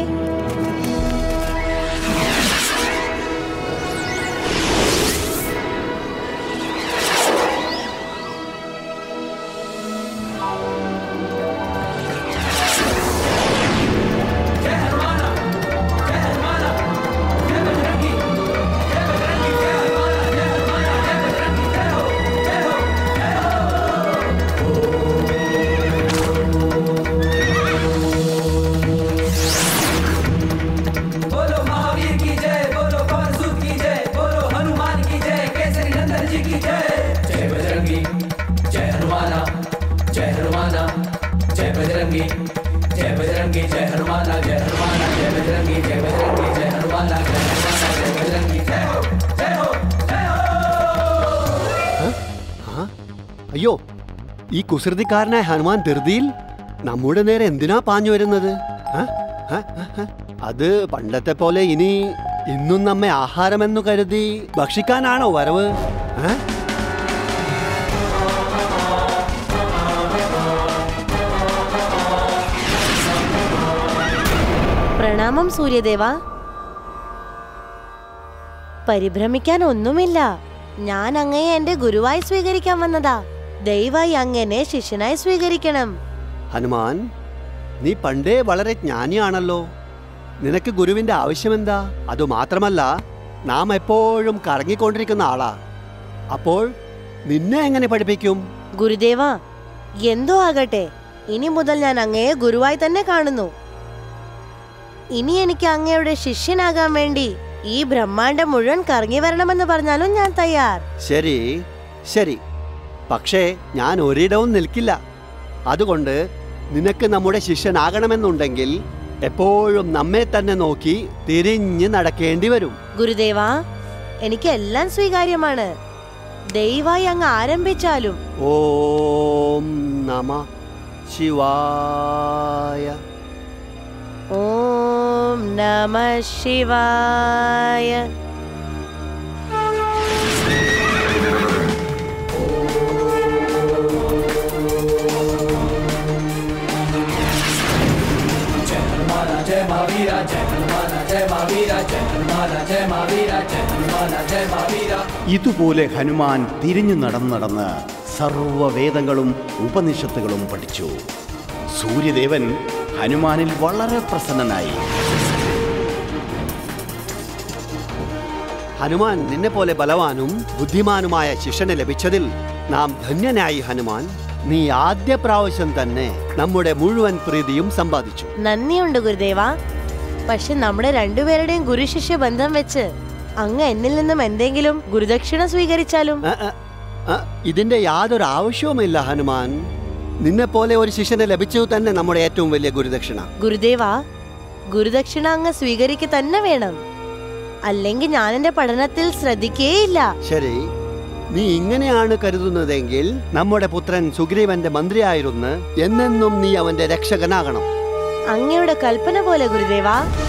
बोलो महावीर की जय बोलो पवन सूत की जय बोलो हनुमान की जय केसरी नंदन जी की जय जय बजरंगी जय हनुमाना जय हनुमाना जय बजरंगी जय बजरंगी जय हनुमाना जय हनुमाना जय बजरंगी जय बजरंगी जय हनुमाना जय हनुमाना जय बजरंगी जय हो जय हो जय हो ആ? അയ്യോ ഈ കുസൃതിക്കാരനായ ഹനുമാൻ ധൃതിയിൽ നമ്മുടെ നേരെ എന്തിനാ പാഞ്ഞു വരുന്നത് ആ? ആ? ആ? ആ? അത് പണ്ടത്തെ പോലെ ഇനി ഇന്നും നമ്മെ ആഹാരമെന്നു കരുതി ഭക്ഷിക്കാനാണോ വരവ് ആ? പ്രണാമം സൂര്യദേവ പരിഭ്രമിക്കാൻ ഒന്നുമില്ല ഞാൻ അങ്ങയെ എന്റെ ഗുരുവായി സ്വീകരിക്കാൻ വന്നതാ ദയവായി അങ്ങനെ ശിഷ്യനായി സ്വീകരിക്കണം ഹനുമാൻ നീ പണ്ടേ വളരെ ജ്ഞാനിയാണല്ലോ നിനക്ക് ഗുരുവിന്റെ ആവശ്യമെന്താ അതുമാത്രമല്ല നാം എപ്പോഴും കറങ്ങിക്കൊണ്ടിരിക്കുന്ന ആളാ അപ്പോൾ നിന്നെ എങ്ങനെ പഠിപ്പിക്കും ഗുരുദേവ എന്തോ ആകട്ടെ ഇനി മുതൽ ഞാൻ അങ്ങയെ ഗുരുവായി തന്നെ കാണുന്നു ഇനി എനിക്ക് അങ്ങയുടെ ശിഷ്യനാകാൻ വേണ്ടി ഈ ബ്രഹ്മാണ്ടം മുഴുവൻ കറങ്ങി വരണമെന്ന് പറഞ്ഞാലും ഞാൻ തയ്യാർ ശരി ശരി പക്ഷേ ഞാൻ ഒരിടവും നിൽക്കില്ല അതുകൊണ്ട് നിനക്ക് നമ്മുടെ ശിഷ്യനാകണമെന്നുണ്ടെങ്കിൽ എപ്പോഴും നമ്മെ തന്നെ നോക്കി തിരിഞ്ഞ് നടക്കേണ്ടി വരും ഗുരുദേവ എനിക്ക് എല്ലാം സ്വീകാര്യമാണ് ദയവായി അങ്ങ് ആരംഭിച്ചാലും ഓം നമ ശിവായ ഓം നമ ശിവായ जय हनुमाना जय महावीरा जय हनुमाना जय महावीरा जय हनुमाना जय महावीरा जय हनुमाना जय महावीरा ഇതുപോലെ ഹനുമാൻ തിരിഞ്ഞു നടന്ന് നടന്ന് സർവവേദങ്ങളും ഉപനിഷത്തുകളും പഠിച്ചു സൂര്യദേവൻ ഹനുമാനിൽ വളരെ പ്രസന്നനായി ഹനുമാൻ നിന്നെ പോലെ ബലവാനും ബുദ്ധിമാനുമായ ശിഷ്യനെ ലഭിച്ചതിൽ നാം ധന്യനായി ഹനുമാൻ നീ ആദ്യ പ്രാവശ്യം തന്നെ നമ്മുടെ മുഴുവൻ പ്രീതിയും സമ്പാദിച്ചു നന്ദിയുണ്ട് ഗുരുദേവ പക്ഷെ നമ്മുടെ രണ്ടുപേരുടെയും ഗുരുശിഷ്യ ബന്ധം വെച്ച് അങ്ങ് എന്നിൽ നിന്നും എന്തെങ്കിലും ഗുരുദക്ഷിണ സ്വീകരിച്ചാലും ആ, ആ, ആ, ഇതിന്റെ യാതൊരു ആവശ്യവുമില്ല ഹനുമാൻ നിന്നെ പോലെ ഒരു ശിഷ്യനെ ലഭിച്ചത് തന്നെ നമ്മുടെ ഏറ്റവും വലിയ ഗുരുദക്ഷിണ ഗുരുദേവ ഗുരുദക്ഷിണ അങ്ങ് സ്വീകരിക്കുക തന്നെ വേണം അല്ലെങ്കിൽ ഞാൻ എന്റെ പഠനത്തിൽ ശ്രദ്ധിക്കേയില്ല ശരി നീ ഇങ്ങനെയാണ് കരുതുന്നതെങ്കിൽ നമ്മുടെ പുത്രൻ സുഗ്രീവന്റെ മന്ത്രിയായിരുന്ന് എന്നെന്നും നീ അവന്റെ രക്ഷകനാകണം അങ്ങയുടെ കൽപ്പന പോലെ ഗുരുദേവ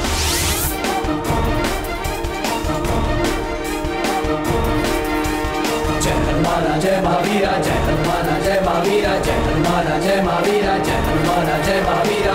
जय हनुमाना जय महावीरा जय हनुमाना जय महावीरा जय हनुमाना जय महावीरा जय हनुमाना जय महावीरा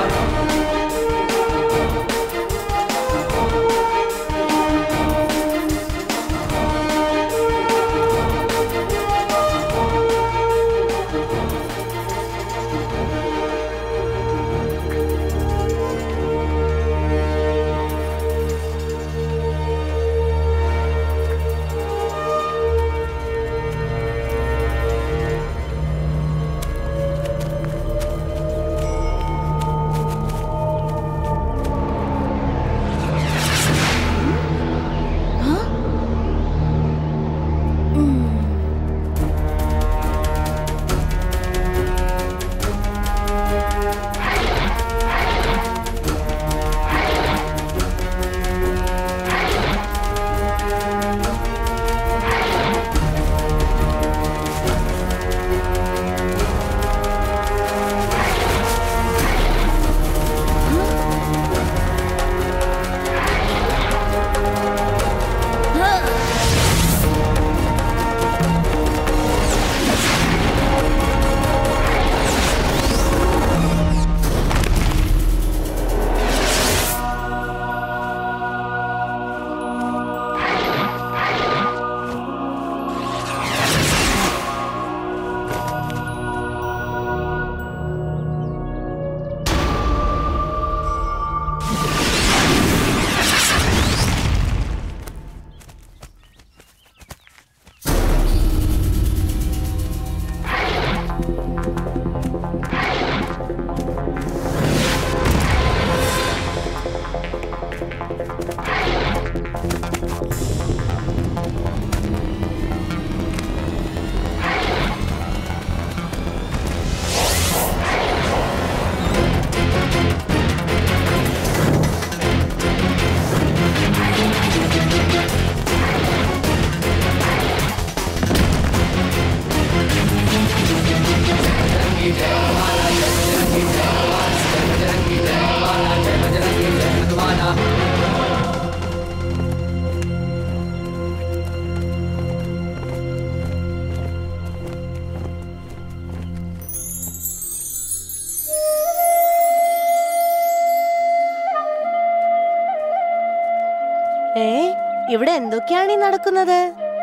ഇവിടെ എന്തൊക്കെയാണ് ഈ നടക്കുന്നത്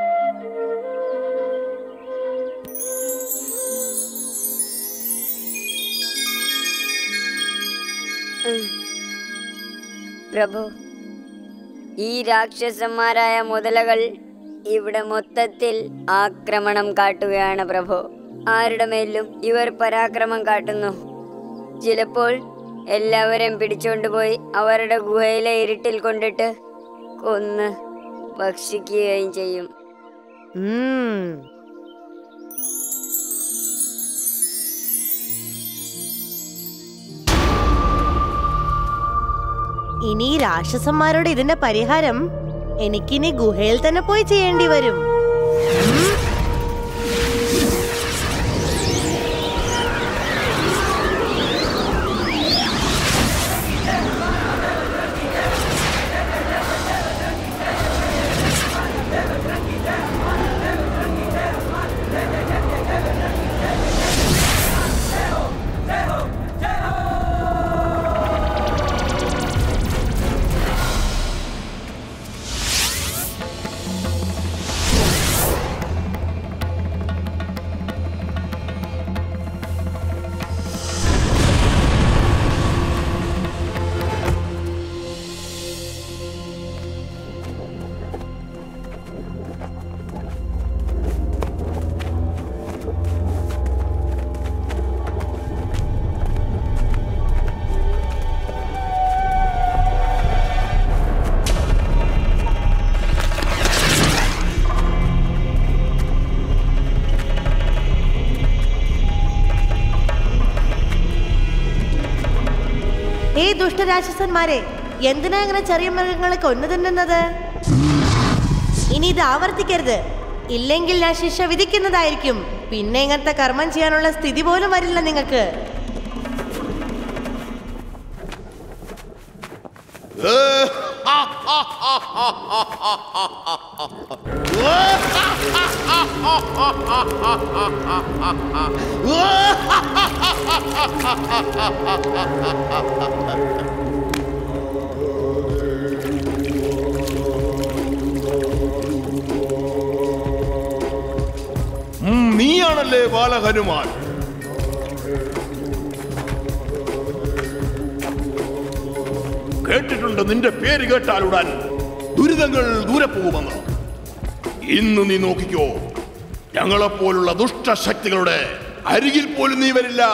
പ്രഭു ഈ രാക്ഷസന്മാരായ മുതലകൾ ഇവിടെ മൊത്തത്തിൽ ആക്രമണം കാട്ടുകയാണ് പ്രഭു ആരുടെ മേലും ഇവർ പരാക്രമം കാട്ടുന്നു ചിലപ്പോൾ എല്ലാവരെയും പിടിച്ചുകൊണ്ടുപോയി അവരുടെ ഗുഹയിലെ ഇരുട്ടിൽ കൊണ്ടിട്ട് കൊന്ന് ഭക്ഷിക്കുകയും ചെയ്യും ഉം. ഇനി ഈ രാക്ഷസന്മാരുടെ ഇതിന്റെ പരിഹാരം എനിക്കിനി ഗുഹയിൽ തന്നെ പോയി ചെയ്യേണ്ടി വരും ഏ ദുഷ്ടരാക്ഷസന്മാരെ എന്തിനാ ഇങ്ങനെ ചെറിയ മൃഗങ്ങളെ കൊന്നു തിന്നുന്നത് ഇനി ഇത് ആവർത്തിക്കരുത് ഇല്ലെങ്കിൽ ഞാൻ ശിക്ഷ വിധിക്കുന്നതായിരിക്കും പിന്നെ ഇങ്ങനത്തെ കർമ്മം ചെയ്യാനുള്ള സ്ഥിതി പോലും വരില്ല നിങ്ങൾക്ക് ഉം, നീയാണല്ലേ ബാലഹനുമാൻ കേട്ടിട്ടുണ്ട് നിന്റെ പേര് കേട്ടാലുടൻ ദുരിതങ്ങൾ ദൂരെ പോകുമെന്ന് ഇന്ന് നീ നോക്കിക്കോ ഞങ്ങളെപ്പോലുള്ള ദുഷ്ടശക്തികളുടെ അരികിൽ പോലും നീ വരില്ല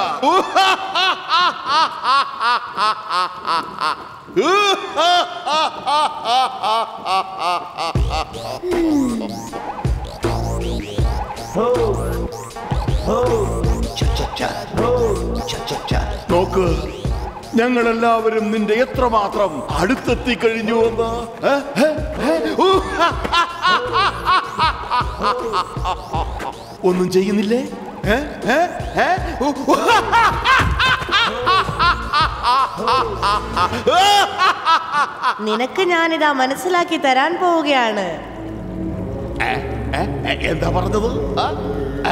നോക്ക് ഞങ്ങൾ എല്ലാവരും നിന്റെ എത്രമാത്രം അടുത്തെത്തി കഴിഞ്ഞു എന്ന് ഏ? ഏ? ഏ? ഊ! ഒന്നും ചെയ്യുന്നില്ലേ ഏ? ഏ? ഏ? ഊ! ഊ! നിനക്ക് ഞാനിതാ മനസ്സിലാക്കി തരാൻ പോവുകയാണ് ഏ? ഏ? ഏ? എന്താ പറഞ്ഞത് ആ? ഏ?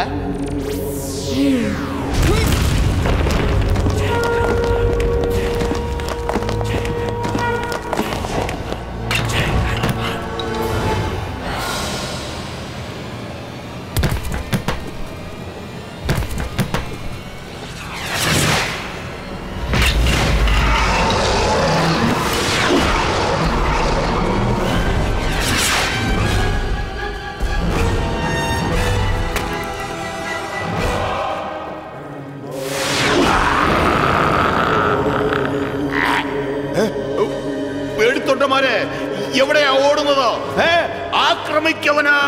പേടിത്തൊട്ടമാരെ എവിടെയാ ഓടുന്നത് ഏ ആക്രമിക്കവനാ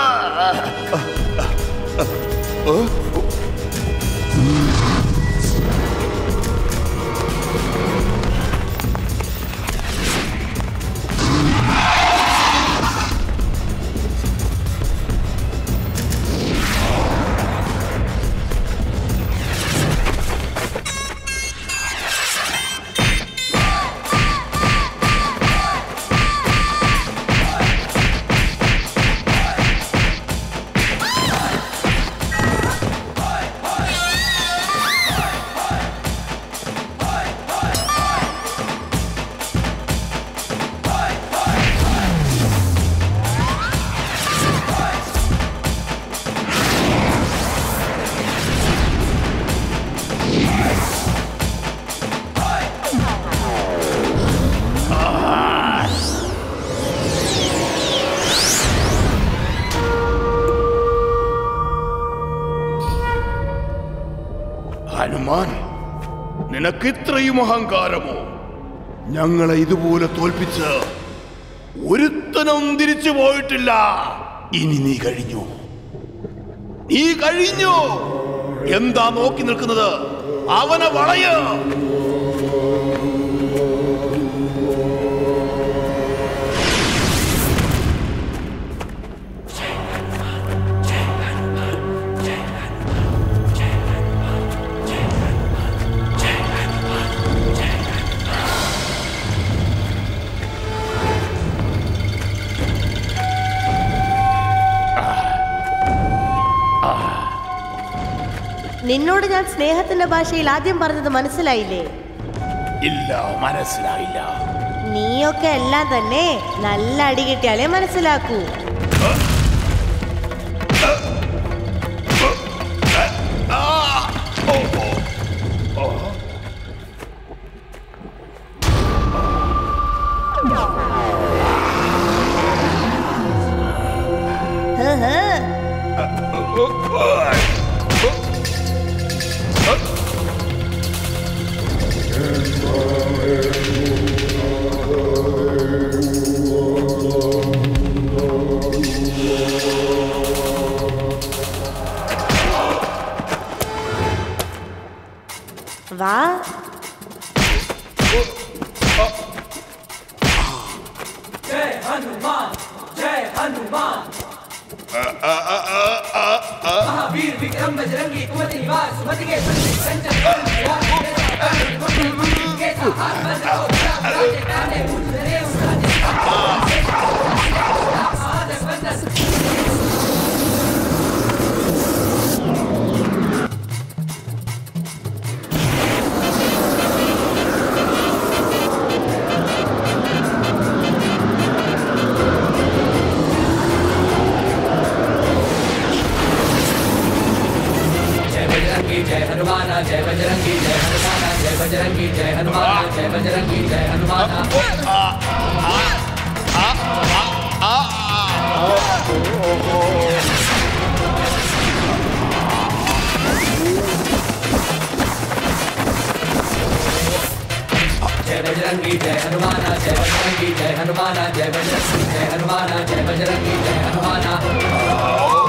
ഹനുമാൻ നിനക്ക് ഇത്രയും അഹങ്കാരമോ ഞങ്ങളെ ഇതുപോലെ തോൽപ്പിച്ച് ഒരുത്തനും തിരിച്ചു പോയിട്ടില്ല ഇനി നീ കഴിഞ്ഞു നീ കഴിഞ്ഞു എന്താ നോക്കി നിൽക്കുന്നത് അവനെ വളയ നിന്നോട് ഞാൻ സ്നേഹത്തിന്റെ ഭാഷയിൽ ആദ്യം പറഞ്ഞത് മനസ്സിലായില്ലേ ഇല്ല മനസ്സിലായില്ല നീയൊക്കെ എല്ലാം തന്നെ നല്ല അടി കിട്ടിയാലേ മനസ്സിലാക്കൂ ഹ് ഹ്. വാ जय हनुमान जय हनुमान महावीर विक्रम बजरंगी कुमति निवास सुमति के संग संजय के सहार बजाओ राजे काने उजरे उड़ाने आदर बंदस जय बजरंगी जय हनुमान जय बजरंगी जय हनुमान जय बजरंगी जय हनुमान जय बजरंगी जय हनुमान जय बजरंगी जय हनुमान जय बजरंगी जय हनुमान जय बजरंगी जय हनुमान जय बजरंगी जय हनुमान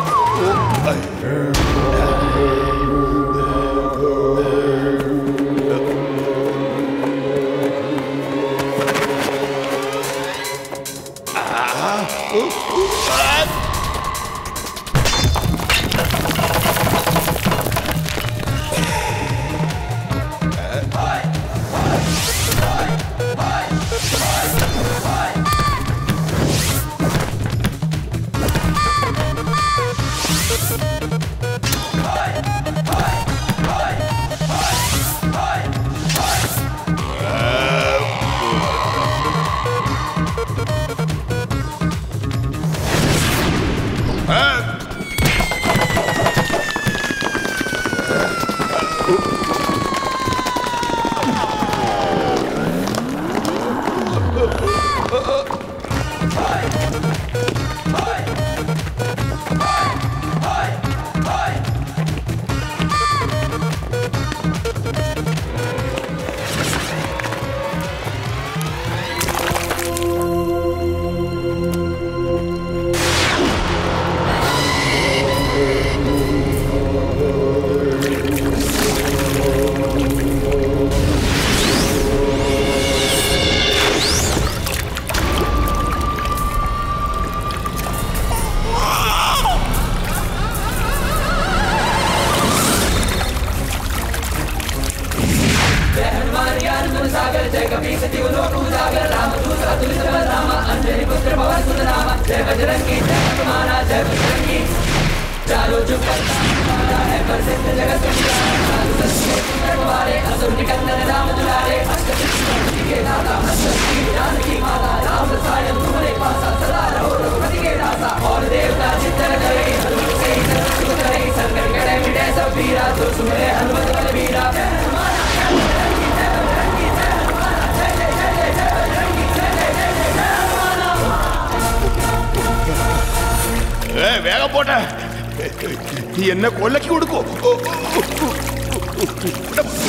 ഏ വേഗം പോട്ടെ നീ എന്നെ കൊല്ലക്ക് കൊടുക്കോ ഇവിടെ വാ.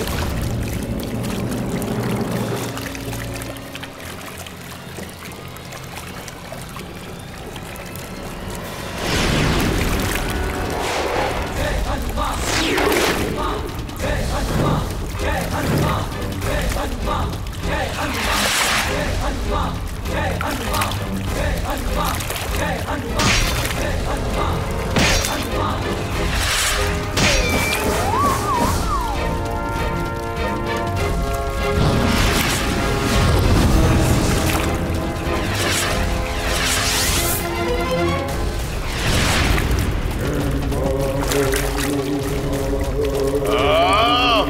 ആ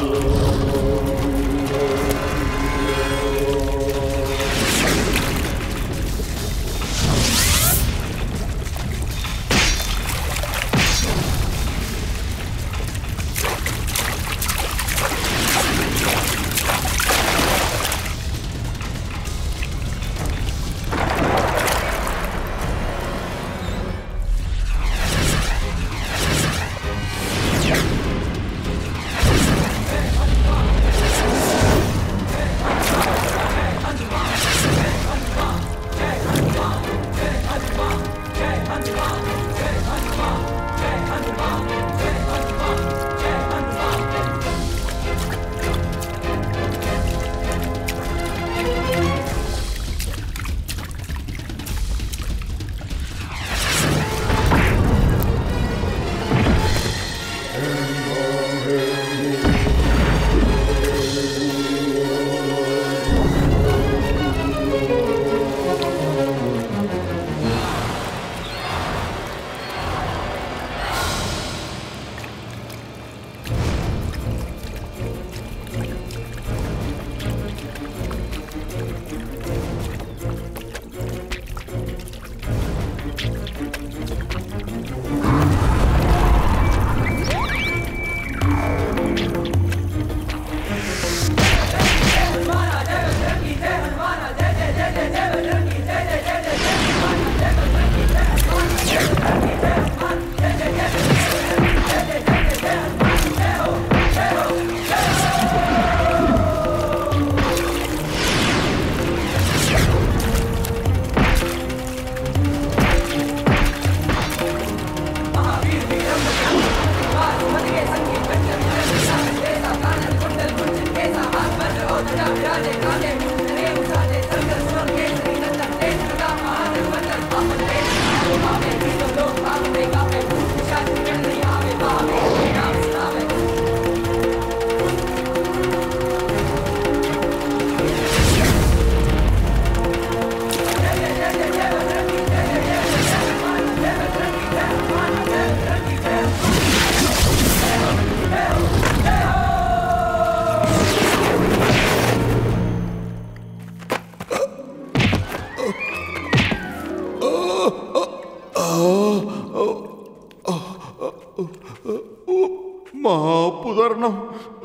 മാപ്പു തരണം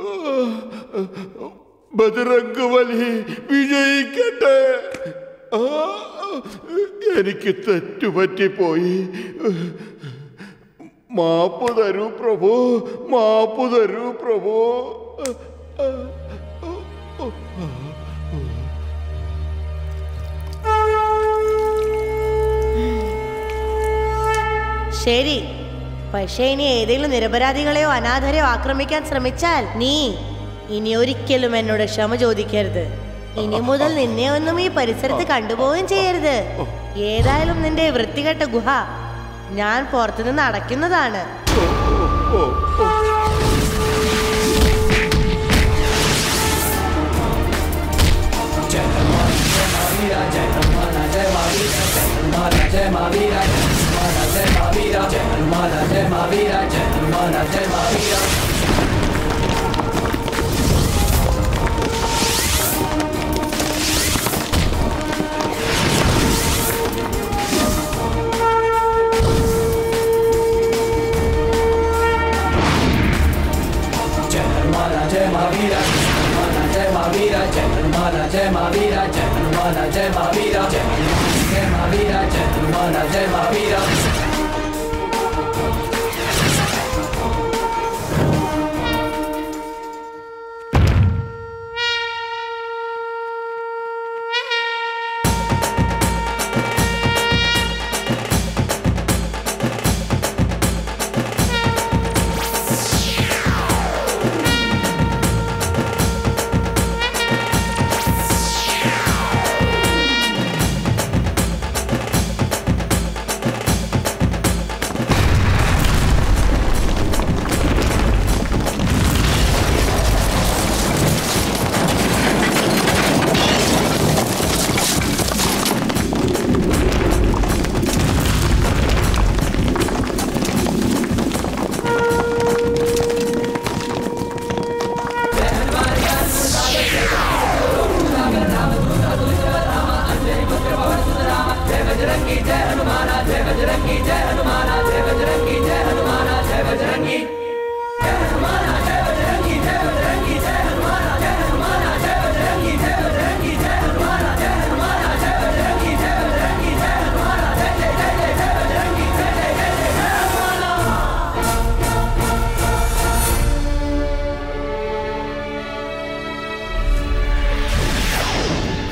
ബജറംഗ് വലി വിജയിക്കട്ടെ ആ, എനിക്ക് തെറ്റുപറ്റിപ്പോയി മാപ്പു തരൂ പ്രഭു മാപ്പു തരൂ പ്രഭു ശരി പക്ഷേ ഇനി ഏതെങ്കിലും നിരപരാധികളെയോ അനാഥരെയോ ആക്രമിക്കാൻ ശ്രമിച്ചാൽ നീ ഇനി ഒരിക്കലും എന്നോട് ക്ഷമ ചോദിക്കരുത് ഇനി മുതൽ നിന്നെ ഒന്നും ഈ പരിസരത്ത് കണ്ടുപോവുകയും ചെയ്യരുത് ഏതായാലും നിന്റെ വൃത്തികെട്ട ഗുഹ ഞാൻ പുറത്തുനിന്ന് അടയ്ക്കുന്നതാണ് ഓ, ഓ.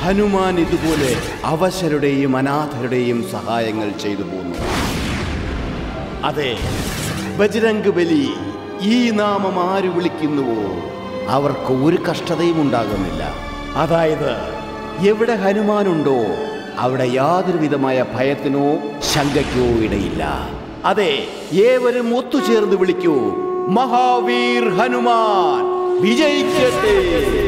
ഹനുമാൻ ഇതുപോലെ അവശരുടെയും അനാഥരുടെയും സഹായങ്ങൾ ചെയ്തു പോന്നു അതെ ബജരംഗ് ബലി ഈ നാമം ആര് വിളിക്കുന്നുവോ അവർക്ക് ഒരു കഷ്ടതയും ഉണ്ടാകുന്നില്ല അതായത് എവിടെ ഹനുമാനുണ്ടോ അവിടെ യാതൊരു വിധമായ ഭയത്തിനോ ശങ്കയ്ക്കോ ഇടയില്ല അതെ ഏവരും ഒത്തുചേർന്ന് വിളിക്കൂ മഹാവീർ ഹനുമാൻ വിജയിക്കട്ടെ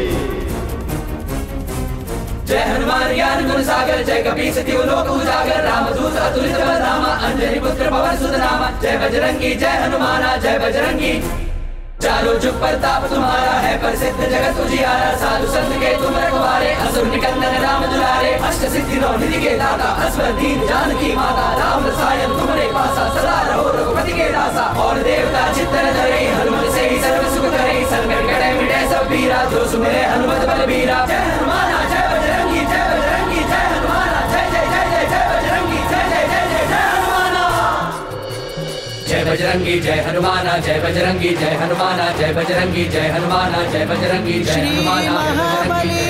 जय हनुमान ज्ञान गुण सागर जय कपी सती लोक उजागर राम दूत अतुलित बल धामा अंजलि पुत्र पवन सुत नामा जय बजरंगी जय हनुमाना जय बजरंगी चारों जुग प्रताप तुम्हारा है प्रसिद्ध जगत उजियारा साधु संत के तुम रखवारे असुर निकंदन राम दुलारे अष्ट सिद्धि नौ निधि के दाता अस्वर दीन जानकी माता राम रसायन तुम्हारे पासा सदा रहो रघुपति के दासा और देवता चित्तन धरे हनुमत से ही सर्व सुख करे संकट कटे मिटे सब पीरा जो सुमेरे हनुमत बल बीरा जय हनुमाना जय बजरंगी जय बजरंगी जय हनुमाना जय जय जय जय जय बजरंगी जय जय जय जय जय हनुमाना जय बजरंगी जय हनुमाना जय बजरंगी जय हनुमाना जय बजरंगी जय हनुमाना जय बजरंगी जय हनुमाना महाबली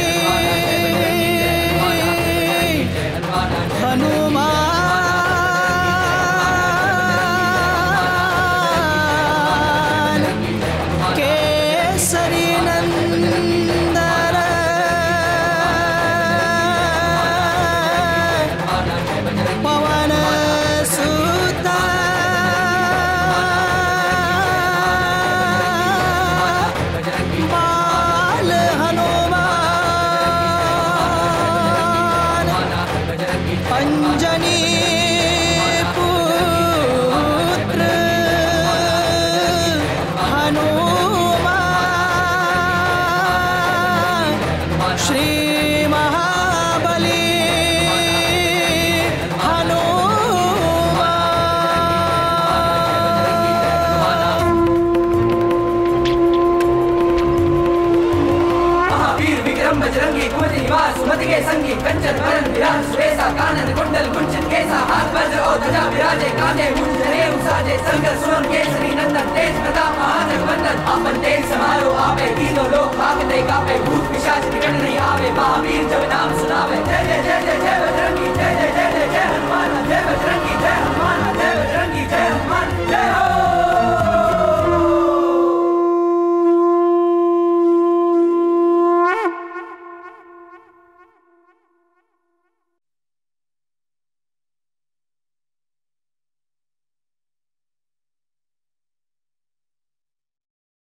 हनुमान केसरी नंदन पवन सुत बाल हनुमान अंजनी पुत्र हनुमान श्री महाबली हनुमान महावीर विक्रम बजरंगी कुमति निवास सुमति के संगी कंचन वरण विराज सुरेसा कानन कुंडल कुंचन केसा हाथ वज्र और ध्वजा विराजे कांधे मुंज जने उसाजे संगर सुवन केसरी नंदन तेज प्रताप महाजग वंदन आपन तेज समारो आवे तीनों लोग भागते कापे भूत पिशाच निकट नहीं आवे महावीर जब नाम